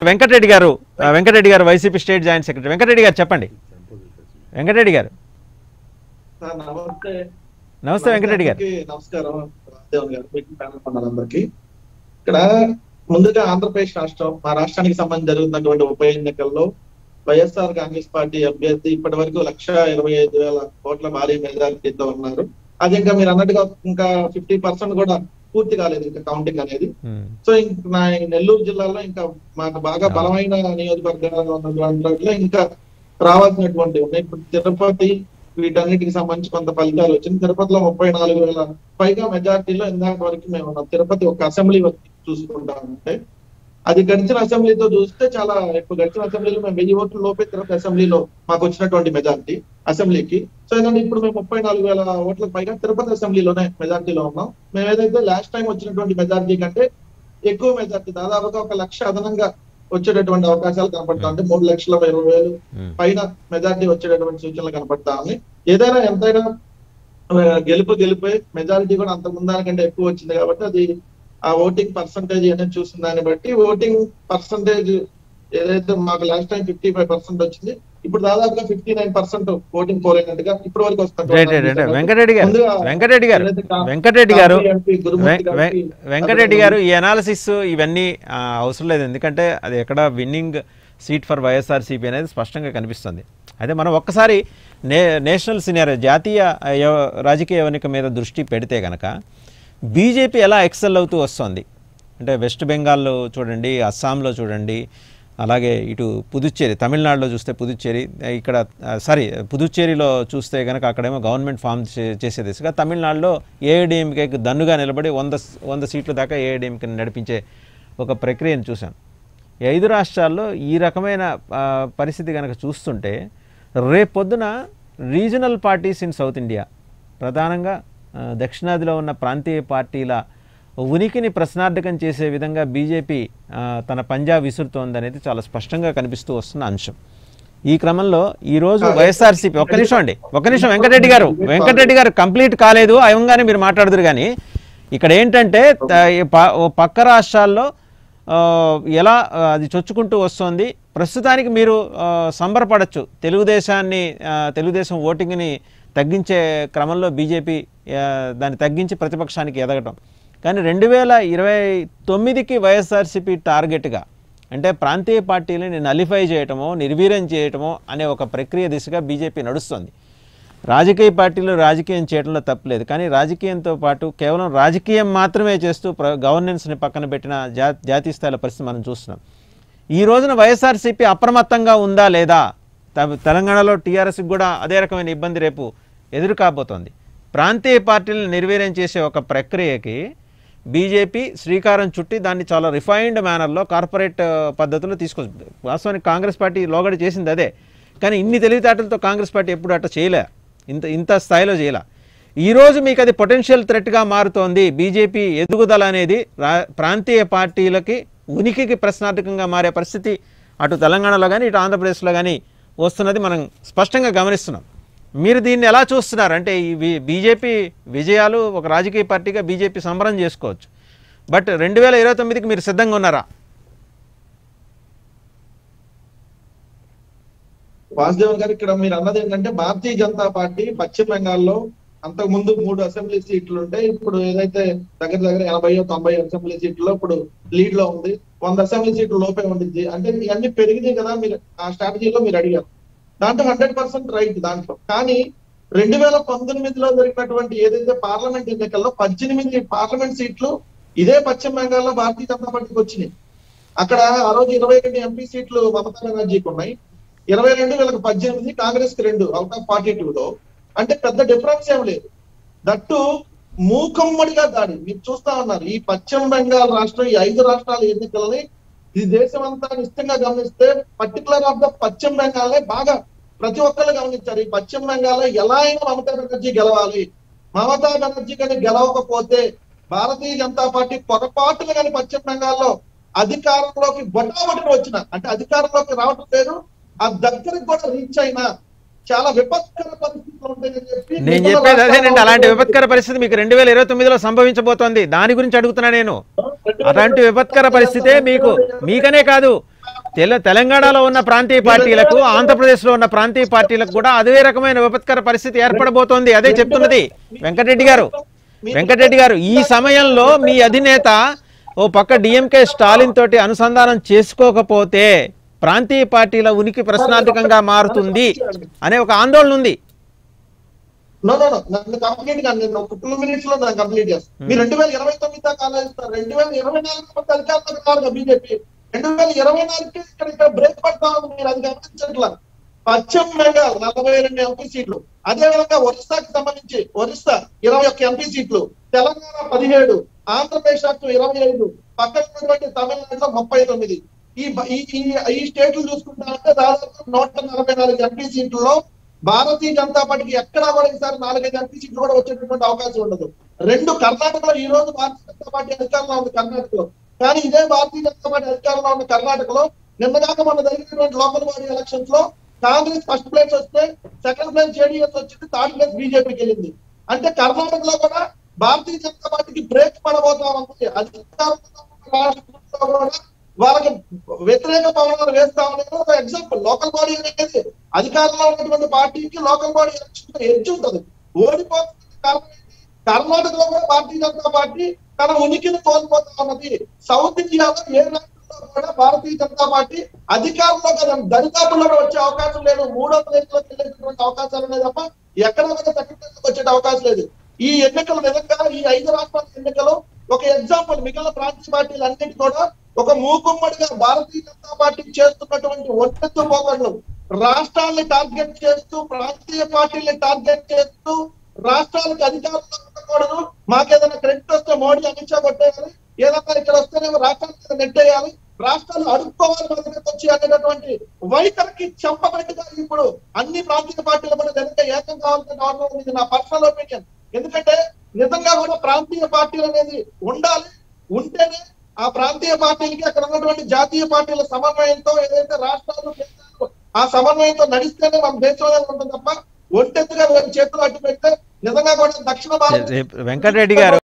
వెంకటరెడ్డి గారు ఆ, వెంకటరెడ్డి గారు YCP state joint secretary Venkatareddy గారు చెప్పండి వెంకటరెడ్డి గారు సార్ నమస్తే నమస్తే వెంకటరెడ్డి గారు అందరికీ నమస్కారం రాజదేవన్ గారు మీకు ప్యానల్ ఉన్నదందరికీ ఇక్కడ ముందుగా ఆంధ్రప్రదేశ్ రాష్ట్రం మా రాష్ట్రానికి సంబంధించి జరుగుతున్నటువంటి ఉప ఎన్నికల్లో వైఎస్ఆర్ కాంగ్రెస్ పార్టీ అభ్యర్థి ఇప్పటి వరకు లక్ష ఇరవై ఐదు వేల కోట్ల భారీ మెజారిటీతో ఉన్నారు అది ఇంకా మీరు అన్నట్టుగా ఇంకా ఫిఫ్టీ పర్సెంట్ కూడా పూర్తి కాలేదు ఇంకా కౌంటింగ్ అనేది ఉమ్, సో ఇంక నా ఈ నెల్లూరు జిల్లాలో ఇంకా మాకు బాగా బలమైన నియోజకవర్గాలలో ఉన్నటువంటి వాటిలో ఇంకా రావాల్సినటువంటి ఉన్నాయి ఇప్పుడు తిరుపతి వీటన్నిటికి సంబంధించి కొంత ఫలితాలు వచ్చింది తిరుపతిలో ముప్పై నాలుగు వేల పైగా మెజార్టీలో ఇందాక వరకు మేము ఉన్నాం తిరుపతి ఒక అసెంబ్లీ వరకు చూసుకుంటామంటే అది గడిచిన అసెంబ్లీతో చూస్తే చాలా ఇప్పుడు గడిచిన అసెంబ్లీలో మేము వెయ్యి ఓట్ల లోపే తిరుపతి అసెంబ్లీలో మాకు వచ్చినటువంటి మెజార్టీ అసెంబ్లీకి సో ఏంటంటే ఇప్పుడు మేము ముప్పై నాలుగు వేల ఓట్లకు పైగా తిరుపతి అసెంబ్లీలోనే మెజార్టీలో ఉన్నాం మేము ఏదైతే లాస్ట్ టైం వచ్చినటువంటి మెజార్టీ కంటే ఎక్కువ మెజార్టీ దాదాపుగా ఒక లక్ష అదనంగా వచ్చేటటువంటి అవకాశాలు కనపడతా ఉంటాయి మూడు లక్షల ఇరవై వేలు ఉమ్. పైన మెజారిటీ వచ్చేటటువంటి సూచనలు కనపడతా ఉన్నాయి ఏదైనా ఎంతైనా ఆ, గెలుపు గెలిపే మెజారిటీ కూడా అంత ముందానికంటే ఎక్కువ వచ్చింది కాబట్టి అది ఆ ఓటింగ్ పర్సంటేజ్ అనేది చూసిన దాన్ని బట్టి ఓటింగ్ పర్సంటేజ్ ఏదైతే మాకు last time fifty five percent వచ్చింది ఇప్పుడు దాదాపుగా ఫిఫ్టీ నైన్ పర్సెంట్ ఓటింగ్ పోలేనట్టుగా ఇప్పటి వరకు రైట్ రైట్ రైట్ వస్తుంది వెంకటరెడ్డి గారు ముందుగా వెంకటరెడ్డి గారు ఏదైతే కా- వెంకటరెడ్డి గారు కాంగ్రెస్ ఎంపీ గురుమూర్తి వెం- వెం- గారికి వెంకటరెడ్డి గారు ఈ అనాలిసిస్ ఇవన్నీ ఆ, అవసరం లేదు ఎందుకంటే అది ఎక్కడ విన్నింగ్ సీట్ ఫర్ వైఎస్ఆర్సీపీ అనేది స్పష్టంగా కనిపిస్తుంది అయితే మనం ఒక్కసారి నే నేషనల్ సీనియర్ జాతీయ ఆ, యవ- రాజకీయ ఎన్నిక మీద దృష్టి పెడితే కనుక బీజేపీ ఎలా ఎక్సెల్ అవుతూ వస్తుంది అంటే వెస్ట్ బెంగాల్లో చూడండి అస్సాంలో చూడండి అలాగే ఇటు పుదుచ్చేరి తమిళనాడులో చూస్తే పుదుచ్చేరి ఇక్కడ ఆ, సారీ పుదుచ్చేరిలో చూస్తే కనుక అక్కడేమో గవర్నమెంట్ ఫామ్ చే- చేసే దిశగా తమిళనాడులో ఏఐడిఎంకేకి దన్నుగా నిలబడి వంద స్- వంద సీట్ల దాకా ఏఐడిఎంకేని నడిపించే ఒక ప్రక్రియను చూసాం ఈ ఐదు రాష్ట్రాల్లో ఈ రకమైన ఆ, పరిస్థితి కనుక చూస్తుంటే రేపొద్దున regional parties in South India ప్రధానంగా ఆ, దక్షిణాదిలో ఉన్న ప్రాంతీయ పార్టీల ఉనికిని ప్రశ్నార్థకం చేసే విధంగా బీజేపీ ఆ, తన పంజా విసురుతోందనేది చాలా స్పష్టంగా కనిపిస్తూ వస్తున్న అంశం ఈ క్రమంలో ఈరోజు వైఎస్ఆర్సీపీ ఒక్క నిమిషం అండి ఒక్క నిమిషం వెంకటరెడ్డి గారు వెంకటరెడ్డి గారు కంప్లీట్ కాలేదు అయంగానే మీరు మాట్లాడుదురు కానీ ఇక్కడ ఏంటంటే త- ఈ ప- ఓ పక్క రాష్ట్రాల్లో ఆ, ఎలా ఆ, అది చొచ్చుకుంటూ వస్తుంది ప్రస్తుతానికి మీరు ఆ, సంబరపడచ్చు తెలుగుదేశాన్ని ఆ, తెలుగుదేశం ఓటింగ్ని తగ్గించే క్రమంలో బీజేపీ ఆ, దాన్ని తగ్గించి ప్రతిపక్షానికి ఎదగటం కానీ రెండు వేల ఇరవై తొమ్మిదికి వైఎస్ఆర్సీపీ టార్గెట్గా అంటే ప్రాంతీయ పార్టీలని నలిఫై చేయటమో నిర్వీర్యం చేయటమో అనే ఒక ప్రక్రియ దిశగా బీజేపీ నడుస్తుంది రాజకీయ పార్టీలు రాజకీయం చేయడంలో తప్పులేదు కానీ రాజకీయంతో పాటు కేవలం రాజకీయం మాత్రమే చేస్తూ ప్ర గవర్నెన్స్ని పక్కన పెట్టిన జా జాతీయ స్థాయిల పరిస్థితి మనం చూస్తున్నాం ఈ రోజున వైఎస్ఆర్సీపీ అప్రమత్తంగా ఉందా లేదా త- తెలంగాణలో టీఆర్ఎస్కి కూడా అదే రకమైన ఇబ్బంది రేపు ఎదురు కాబోతోంది ప్రాంతీయ పార్టీలను నిర్వీర్యం చేసే ఒక ప్రక్రియకి బీజేపీ శ్రీకారం చుట్టి దాన్ని చాలా రిఫైన్డ్ మేనర్లో కార్పొరేట్ ఆ, పద్ధతిలో తీసుకొచ్చింది వాస్తవానికి కాంగ్రెస్ పార్టీ లోగడ చేసింది అదే కానీ ఇన్ని తెలివితేటలతో కాంగ్రెస్ పార్టీ ఎప్పుడు అట్లా చేయలే ఇంత ఇంత స్థాయిలో చేయలే ఈరోజు మీకు అది పొటెన్షియల్ థ్రెట్గా మారుతోంది బీజేపీ ఎదుగుదల అనేది రా ప్రాంతీయ పార్టీలకి ఉనికికి ప్రశ్నార్థకంగా మారే పరిస్థితి అటు తెలంగాణలో కానీ ఇటు ఆంధ్రప్రదేశ్లో కానీ వస్తున్నది మనం స్పష్టంగా గమనిస్తున్నాం మీరు దీన్ని ఎలా చూస్తున్నారు అంటే ఈ బీ- బీజేపీ విజయాలు ఒక రాజకీయ పార్టీగా బీజేపీ సంబరం చేసుకోవచ్చు బట్ రెండు వేల ఇరవై తొమ్మిదికి మీరు సిద్ధంగా ఉన్నారా వాసుదేవన్ గారు ఇక్కడ మీరు అన్నది ఏంటంటే భారతీయ జనతా పార్టీ పశ్చిమ బెంగాల్లో అంతకు ముందు మూడు అసెంబ్లీ సీట్లు ఉంటే ఇప్పుడు ఏదైతే దగ్గర దగ్గర ఎనభై తొంభై అసెంబ్లీ సీట్లలో ఇప్పుడు లీడ్ లో ఉంది వంద అసెంబ్లీ సీట్లు లోపే ఉండిద్ది అంటే ఇవన్నీ పెరిగినాయి కదా మీరు ఆ స్ట్రాటజీలో మీరు అడిగారు దాంట్లో హండ్రెడ్ పర్సెంట్ రైట్ దాంట్లో కానీ రెండు వేల పంతొమ్మిదిలో జరిగినటువంటి ఏదైతే పార్లమెంట్ ఎన్నికల్లో పద్దెనిమిది పార్లమెంట్ సీట్లు ఇదే పశ్చిమ బెంగాల్లో భారతీయ జనతా పార్టీకి వచ్చినాయి అక్కడ ఆ రోజు ఇరవై రెండు ఎంపీ సీట్లు మమతా బెనర్జీకి ఉన్నాయి ఇరవై రెండు వీళ్ళకి పద్దెనిమిది కాంగ్రెస్ కి రెండు అవుట్ ఆఫ్ ఫార్టీ టూ లో అంటే పెద్ద డిఫరెన్స్ ఏం లేదు దట్టు మూకమ్మడిగా దాడి మీరు చూస్తా ఉన్నారు ఈ పశ్చిమ బెంగాల్ రాష్ట్రం ఈ ఐదు రాష్ట్రాల ఎన్నికలని ఈ దేశం అంతా నిశ్చితంగా గమనిస్తే పర్టికులర్ ఆఫ్ ద పశ్చిమ బెంగాలే బాగా ప్రతి ఒక్కరు గమనించారు ఈ పశ్చిమ బెంగాల్లో ఎలా అయినా మమతా బెనర్జీ గెలవాలి మమతా బెనర్జీ కానీ గెలవకపోతే భారతీయ జనతా పార్టీ పొరపాటులు కానీ పశ్చిమ బెంగాల్లో అధికారంలోకి బొటాబొటిన వచ్చిన అంటే అధికారంలోకి రావటం లేదు ఆ దగ్గరికి కూడా రీచ్ అయినా చాలా విపత్కర పరిస్థితులు ఉంటాయని చెప్పి నేను మిగిలిన చెప్పేది అదేనండి రాష్ట్రాల్లో అలాంటి విపత్కర పరిస్థితి మీకు రెండు వేల ఇరవై తొమ్మిదిలో సంభవించబోతోంది దాని గురించి అడుగుతున్నా నేను అలాంటి విపత్కర పరిస్థితే మీకు మీకనే కాదు తెల తెలంగాణలో ఉన్న ప్రాంతీయ పార్టీలకు ఆంధ్రప్రదేశ్లో ఉన్న ప్రాంతీయ పార్టీలకు కూడా అదే రకమైన విపత్కర పరిస్థితి ఏర్పడబోతోంది అదే చెప్తున్నది వెంకటరెడ్డి గారు వెంకటరెడ్డి గారు ఈ సమయంలో మీ అధినేత ఓ పక్క డిఎంకే స్టాలిన్ తోటి అనుసంధానం చేసుకోకపోతే ప్రాంతీయ పార్టీల ఉనికి ప్రశ్నార్థకంగా మారుతుంది అనే ఒక ఆందోళన ఉంది నో నో నో నన్ను కంప్లీట్ గా నేను ఒక టూ మినిట్స్ లో నేను కంప్లీట్ చేస్తాను మీరు రెండు వేల ఇరవై తొమ్మిది దాకా ఆలోచిస్తారు రెండు వేల ఇరవై నాలుగు వరకు అధికారంలోకి రాదు బీజేపీ రెండు వేల ఇరవై నాలుగుకి ఇక్కడ ఇక్కడ బ్రేక్ పడతా ఉంది మీరు అది గమనించట్లా పశ్చిమ బెంగాల్ నలభై రెండు ఎంపీ సీట్లు అదే విధంగా ఒరిస్సాకి సంబంధించి ఒరిస్సా ఇరవై ఒక్క ఎంపీ సీట్లు తెలంగాణ పదిహేడు ఆంధ్రప్రదేశ్ రాష్ట్రం ఇరవై ఐదు పక్కన ఉన్నటువంటి తమిళనాడులో ముప్పై తొమ్మిది ఈ బ- ఈ ఈ- ఈ స్టేట్లు చూసుకుంటామంటే దాదాపు నూట నలభై నాలుగు ఎంపీ సీట్లలో భారతీయ జనతా పార్టీకి ఎక్కడా కూడా ఈసారి నాలుగైదు ఎంపీ సీట్లు కూడా వచ్చేటటువంటి అవకాశం ఉండదు రెండు కర్ణాటకలో ఈ రోజు భారతీయ జనతా పార్టీ అధికారంలో ఉంది కర్ణాటకలో కానీ ఇదే భారతీయ జనతా పార్టీ అధికారంలో ఉన్న కర్ణాటకలో నిన్నగాక మొన్న జరిగినటువంటి లోకల్ బాడీ ఎలక్షన్స్ లో కాంగ్రెస్ ఫస్ట్ ప్లేస్ వస్తే సెకండ్ ప్లేస్ జేడీఎస్ వచ్చింది థర్డ్ ప్లేస్ బీజేపీకి వెళ్ళింది అంటే కర్ణాటకలో కూడా భారతీయ జనతా పార్టీకి బ్రేక్ పడబోతా ఉంది అధికారంలో ఉన్న రాష్ట్రంలో కూడా వాళ్ళకి వ్యతిరేక పవనాలు వేస్తా ఉండేది ఒక ఎగ్జాంపుల్ లోకల్ బాడీ అనేది అధికారంలో ఉన్నటువంటి పార్టీకి లోకల్ బాడీ ఎలక్షన్ ఎడ్జ్ ఉంటుంది ఓడిపోతుంది కారణం ఏంటి? కర్ణాటకలో కూడా భారతీయ జనతా పార్టీ తన ఉనికిని కోల్పోతా ఉన్నది సౌత్ ఇండియాలో ఏ రాష్ట్రంలో కూడా భారతీయ జనతా పార్టీ అధికారంలో కదా దరిదాపుల్లో కూడా వచ్చే అవకాశం లేదు మూడో ప్లేస్ లోకి వెళ్ళేటటువంటి అవకాశాలు ఉన్నాయి తప్ప ఎక్కడ కూడా సెకండ్ ప్లేస్ లోకి వచ్చే అవకాశం లేదు ఈ ఎన్నికలు నిజంగా ఈ ఐదు రాష్ట్రాల ఎన్నికలు ఒక ఎగ్జాంపుల్ మిగిలిన ప్రాంతీయ పార్టీలు అన్నిటి కూడా ఒక మూకుమ్మడిగా భారతీయ జనతా పార్టీ చేస్తున్నటువంటి ఒట్టెత్తు పోకళ్ళు రాష్ట్రాల్ని టార్గెట్ చేస్తూ ప్రాంతీయ పార్టీల్ని టార్గెట్ చేస్తూ రాష్ట్రాలకు అధికారంలో ఉండకూడదు మాకేదైనా క్రెడిట్ వస్తే మోడీ అమిత్ షా కొట్టేయాలి ఏదన్నా ఇక్కడ వస్తేనేమో రాష్ట్రాల మీద నెట్టేయాలి రాష్ట్రాలు అడుక్కోవాలి మన దగ్గరకు వచ్చి అనేటటువంటి వైఖరికి చెంపబెట్టుగా ఇప్పుడు అన్ని ప్రాంతీయ పార్టీల మీద నిజంగా ఏకం కావాల్సిన అవసరం ఉంది ఇది నా పర్సనల్ ఒపీనియన్ ఎందుకంటే నిజంగా కూడా ప్రాంతీయ పార్టీలు అనేది ఉండాలి ఉంటేనే ఆ ప్రాంతీయ పార్టీలకి అక్కడ ఉన్నటువంటి జాతీయ పార్టీల సమన్వయంతో ఏదైతే రాష్ట్రాలు కేంద్రాలు ఆ సమన్వయంతో నడిస్తేనే మన దేశం అనేది ఉంటుంది తప్ప ఒంటెత్తుగా వీళ్ళ చేతులు అడ్డు పెడితే నిజంగా కూడా దక్షిణ భారత వెంకటరెడ్డి గారు